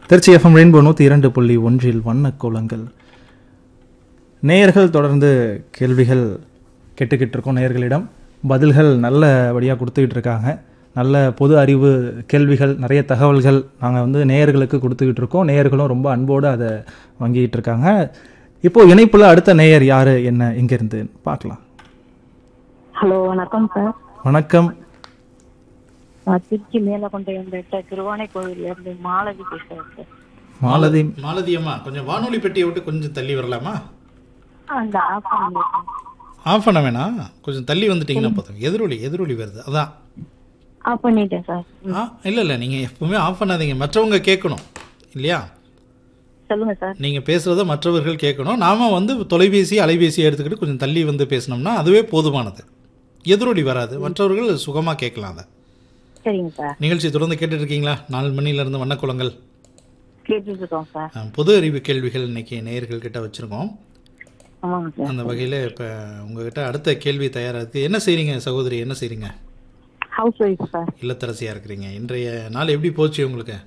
Trichy FM rainbow நூற்றி இரண்டு புள்ளி ஒன்றில் வண்ணக் கோலங்கள் நேயர்கள் தொடர்ந்து கேள்விகள் கேட்டுக்கிட்டு இருக்கோம் நேயர்களிடம் பதில்கள் நல்லபடியாக கொடுத்துக்கிட்டு இருக்காங்க நல்ல பொது அறிவு கேள்விகள் நிறைய தகவல்கள் நாங்கள் வந்து நேயர்களுக்கு கொடுத்துக்கிட்டு இருக்கோம் நேயர்களும் ரொம்ப அன்போடு அதை வாங்கிக்கிட்டு இருக்காங்க இப்போ இணைப்புல அடுத்த நேயர் யாரு என்ன எங்கிருந்து பார்க்கலாம் ஹலோ வணக்கம் சார் வணக்கம் நான் திருச்சி மேலக்கொண்டையம்பேட்டை திருவானை கோவில்ல இருந்து மாலதி பேசுறேன் சார் மாலதி மாலதி அம்மா கொஞ்சம் வானொலி பெட்டியை விட்டு கொஞ்சம் தள்ளி வரலாமா அந்த ஆஃப் பண்ணிருக்கேன் ஆஃப் பண்ண வேணாம் கொஞ்சம் தள்ளி வந்துட்டீங்கன்னா போதும் எதிரொலி எதிரொலி வருது அதான் ஆஃப் பண்ணிட்டேன் சார் ஆ இல்லை இல்லை நீங்கள் எப்பவுமே ஆஃப் பண்ணாதீங்க மற்றவங்க கேட்கணும் இல்லையா சொல்லுங்க சார் நீங்கள் பேசுகிறத மற்றவர்கள் கேட்கணும் நாம வந்து தொலைபேசி அலைபேசி எடுத்துக்கிட்டு கொஞ்சம் தள்ளி வந்து பேசினோம்னா அதுவே போதுமானது எதிரொலி வராது மற்றவர்கள் சுகமாக கேட்கலாம் அதை சரிங்க சார் நிகழ்ச்சி தொடர்ந்து கேட்டுட்டு இருக்கீங்களா நாலு மணிலேருந்து வண்ணக்குளங்கள் கேட்டுட்டு இருக்கோம் சார் அஹ், பொது அறிவு கேள்விகள் இன்னைக்கு நேயர்கள் கிட்ட வச்சுருக்கோம் ஆமாங்க சார் அந்த வகையில் இப்போ உங்ககிட்ட அடுத்த கேள்வி தயாராக இருக்குது என்ன செய்கிறீங்க சகோதரி என்ன செய்கிறீங்க ஹவுஸ் ஒய்ஃப் சார் இல்லத்தரசியாக இருக்கிறீங்க இன்றைய நாள் எப்படி போச்சு உங்களுக்கு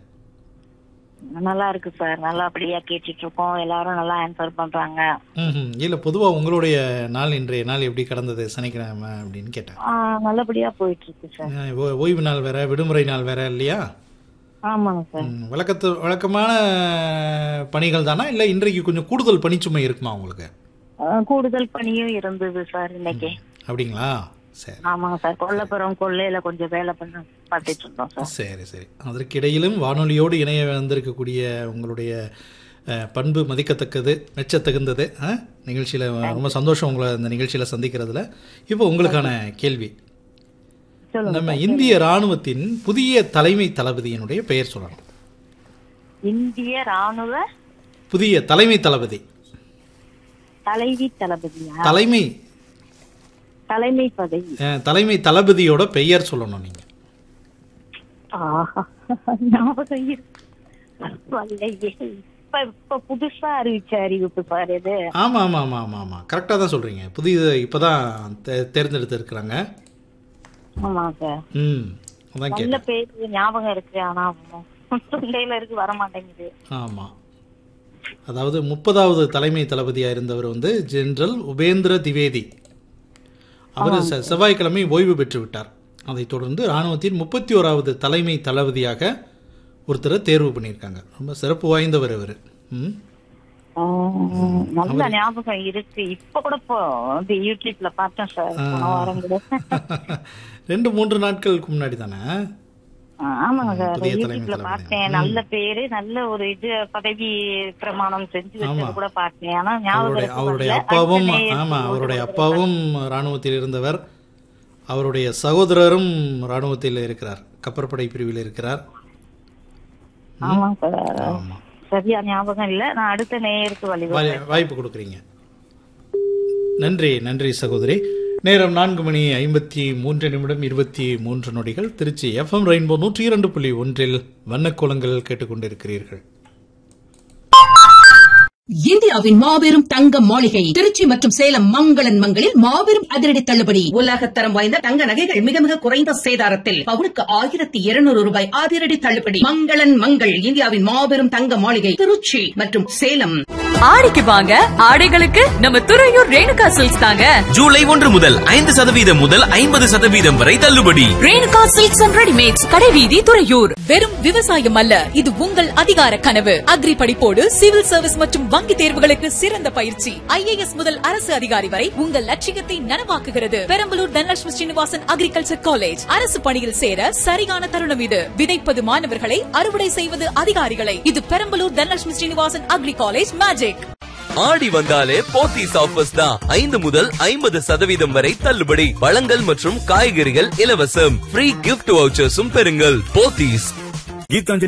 நல்லா இருக்கு சார் நல்லபடியா கேட்டுட்டு இருக்கோம் எல்லாரும் நல்லா ஆன்சர் பண்றாங்க ம் இல்லை பொதுவாக உங்களுடைய நாள் இன்றைய நாள் எப்படி கடந்தது சனிக்கிழமை அப்படின்னு கேட்டேன் ஆ, நல்லபடியா போயிட்டு இருக்கு சார் அஹ், ஓ- ஓய்வு நாள் வேற விடுமுறை நாள் வேற இல்லையா ஆமாங்க சார் ம், வழக்கத்து வழக்கமான பணிகள் தானா இல்லை இன்றைக்கு கொஞ்சம் கூடுதல் பணிச்சுமை இருக்குமா உங்களுக்கு ஆ, கூடுதல் பணியும் இருந்தது சார் இன்னைக்கு அப்படிங்களா சரி ஆமாங்க சார் கொல்லப்புறம் கொள்ளையில கொஞ்சம் வேலை பண்ண பார்த்துட்டு இருந்தோம் சார் சரி சரி அதற்கிடையிலும் வானொலியோடு இணைய வந்திருக்கக்கூடிய உங்களுடைய அஹ், பண்பு மதிக்கத்தக்கது மெச்சத்தகுந்தது நிகழ்ச்சியில் ரொம்ப சந்தோஷம் உங்களை இந்த நிகழ்ச்சியில் சந்திக்கிறதுல இப்போ உங்களுக்கான கேள்வி சொல்லுங்க நம்ம இந்திய ராணுவத்தின் புதிய தலைமை தளபதியினுடைய பெயர் சொல்லணும் இந்திய ராணுவ புதிய தலைமை தளபதி தலைவி தளபதியா தலைமை தலைமை பதவி அஹ், தலைமை தளபதியோட பெயர் சொல்லணும் நீங்க ஆஹா, ஞாபகம் இருக்கு. வரலையே. இப்ப இப்ப புதுசா அறிவிச்ச அறிவிப்பு சார் இது ஆமா ஆமா ஆமா ஆமா ஆமா கரெக்டாக தான் சொல்றீங்க புதிய இப்பதான் தே- தேர்ந்தெடுத்து இருக்கிறாங்க ஆமா சார் ம் அதான் நல்ல கேட்டேன் பேரு ஞாபகம் இருக்கு ஆனா தொண்டையில இருக்கு வர மாட்டேங்குது ஆமா அதாவது முப்பதாவது தலைமை தளபதியா இருந்தவர் வந்து ஜெனரல் உபேந்திர திவேதி அவர் செ- செவ்வாய்க்கிழமை ஓய்வு பெற்று விட்டார் அதைத் தொடர்ந்து இராணுவத்தின் முப்பத்தி ஓராவது தலைமை தளபதியாக ஒருத்தரை தேர்வு பண்ணியிருக்காங்க ரொம்ப சிறப்பு வாய்ந்தவர் அவர் ம் ஆஹ், நல்ல ஞாபகம் இருக்கு இப்ப கூட இப்போ வந்து யூடியூப்ல பார்த்தேன் சார் போன வாரம் கூட ரெண்டு மூன்று நாட்களுக்கு முன்னாடி தானே ஆஹ், ஆமாங்க சார் புதிய தலைமை யூடியூப்ல தளபதி. பார்த்தேன் நல்ல பேரு நல்ல ஒரு இது பதவி பிரமாணம் செஞ்சு வச்சது ஆமா. கூட பார்த்தேன் ஆனா ஞாபகம் அவருடைய இருக்கு அவருடைய வரல. அப்பாவும் அடுத்த நேயர் ஆமா சொல்லும்போது அவருடைய ஒரு அப்பாவும் இராணுவத்தில் இருந்தவர் அவருடைய சகோதரரும் இராணுவத்தில் இருக்கிறார் கப்பற்படை பிரிவில் இருக்கிறார் ஆமாங்க சார் ஆமா சரியா ஞாபகம் இல்ல நான் அடுத்த நேயருக்கு வழி வாய்- வாய்ப்பு கொடுக்குறீங்க நன்றி நன்றி சகோதரி நேரம் நான்கு மணி ஐம்பத்தி மூன்று நிமிடம் இருபத்தி மூன்று நொடிகள் திருச்சி எஃப்எம் ரெயின்போ நூற்றி இரண்டு புள்ளி ஒன்றில் வண்ணக்கோலங்கள் கேட்டுக்கொண்டிருக்கிறீர்கள் இந்தியாவின் மாபெரும் தங்க மாளிகை திருச்சி மற்றும் சேலம் மங்களன் மங்களில் மாபெரும் அதிரடி தள்ளுபடி உலகத்தரம் வாய்ந்த தங்க நகைகள் மிக மிக குறைந்த சேதாரத்தில் பவுனுக்கு ஆயிரத்தி இருநூறு ரூபாய் அதிரடி தள்ளுபடி மங்களன் மங்கள் இந்தியாவின் மாபெரும் தங்க மாளிகை திருச்சி மற்றும் சேலம் ஆடிக்கு வாங்க ஆடைகளுக்கு நம்ம துறையூர் ரேணுகா சில்க்ஸ் தாங்க ஜூலை ஒன்று முதல் ஐந்து சதவீதம் முதல் ஐம்பது சதவீதம் வரை தள்ளுபடி ரேணுகா சில்க்ஸ் அண்ட் ரெடிமேட்ஸ் கடைவீதி துறையூர் வெறும் விவசாயம் அல்ல இது உங்கள் அதிகார கனவு அக்ரி படிப்போடு சிவில் சர்வீஸ் மற்றும் வங்கி தேர்வுகளுக்கு சிறந்த பயிற்சி ஐஏஎஸ் முதல் அரசு அதிகாரி வரை உங்கள் லட்சியத்தை நனவாக்குகிறது பெரம்பலூர் தனலட்சுமி ஸ்ரீனிவாசன் அக்ரிகல்ச்சர் காலேஜ் அரசு பணியில் சேர சரியான தருணம் இது விதைப்பது மாணவர்களை அறுவடை செய்வது அதிகாரிகளை இது Perambalur Dhanalakshmi Srinivasan agri college magic Aadi வந்தாலே போத்தீஸ் ஆஃபர்ஸ் தான் ஐந்து முதல் ஐம்பது சதவீதம் வரை தள்ளுபடி பழங்கள் மற்றும் காய்கறிகள் இலவசம் ஃப்ரீ கிஃப்ட் வவுச்சர்ஸும் பெறுங்கள் போத்தீஸ் கீதாஞ்சலி